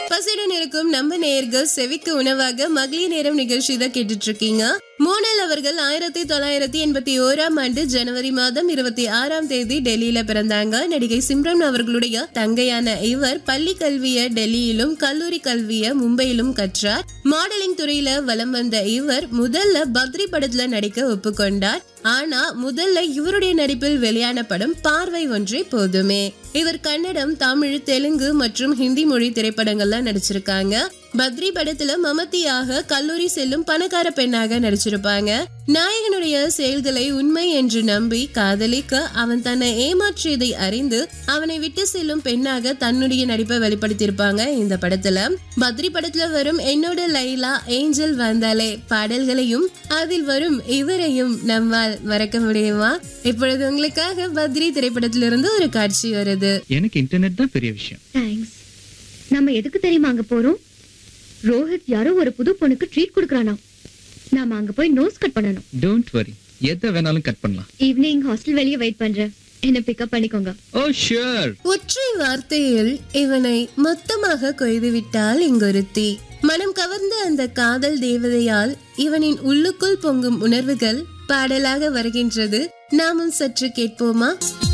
பசியுடன் இருக்கும் நம்ம நேயர்கள் செவிக்கு உணவாக மகளிர் நேரம் நிகழ்ச்சி தான் கேட்டுட்டு இருக்கீங்க மோனல் அவர்கள் ஆயிரத்தி தொள்ளாயிரத்தி எண்பத்தி ஓராம் ஆண்டு ஜனவரி மாதம் இருபத்தி ஆறாம் தேதி டெல்லியில பிறந்தாங்க நடிகை சிம்ரன் அவர்களுடைய தங்கையான இவர் பள்ளி கல்விய டெல்லியிலும் கல்லூரி கல்விய மும்பையிலும் கற்றார் மாடலிங் துறையில வலம் வந்த இவர் முதல்ல பத்ரி படத்துல நடிக்க ஒப்புக்கொண்டார் ஆனா முதல்ல இவருடைய நடிப்பில் வெளியான படம் பார்வை ஒன்றே போதுமே இவர் கன்னடம் தமிழ் தெலுங்கு மற்றும் ஹிந்தி மொழி திரைப்படங்கள்ல நடிச்சிருக்காங்க பத்ரி படத்துல மமத்தியாக கல்லூரி செல்லும் பணக்கார பெண்ணாக நடிச்சிருப்பாங்க நாயகனுடைய செயல்களை உண்மை என்று நம்பி காதலிக்க அவன் தன்னை ஏமாற்றியதை அறிந்து அவனை விட்டு செல்லும் பெண்ணாக தன்னுடைய நடிப்பை வெளிப்படுத்தியிருப்பாங்க இந்த படத்துல பத்ரி படத்துல வரும் என்னோட லைலா ஏஞ்சல் வந்தாலே பாடல்களையும் அதில் வரும் இவரையும் நம்மால் மறக்க முடியுமா இப்பொழுது உங்களுக்காக பத்ரி திரைப்படத்திலிருந்து ஒரு காட்சி வருது எனக்கு இன்டர்நெட் தான் பெரிய விஷயம் தேங்க்ஸ் நம்ம எதுக்கு தெரியுமா அங்க போறோம் ரோஹித் யாரோ ஒரு புது பொண்ணுக்கு ட்ரீட் கொடுக்கறானாம் நாம அங்க போய் நோஸ் கட் பண்ணணும் டோன்ட் வரி எதை வேணாலும் கட் பண்ணலாம் ஈவினிங் ஹாஸ்டல் வெளியே வெயிட் பண்றேன் என்ன பிக்கப் பண்ணிக்கோங்க ஓ ஷூர் ஒற்றை வார்த்தையில் இவனை மொத்தமாக கொய்துவிட்டால் இங்கொருத்தி மனம் கவர்ந்த அந்த காதல் தேவதையால் இவனின் உள்ளுக்குள் பொங்கும் உணர்வுகள் பாடலாக வருகின்றது நாமும் சற்று கேட்போமா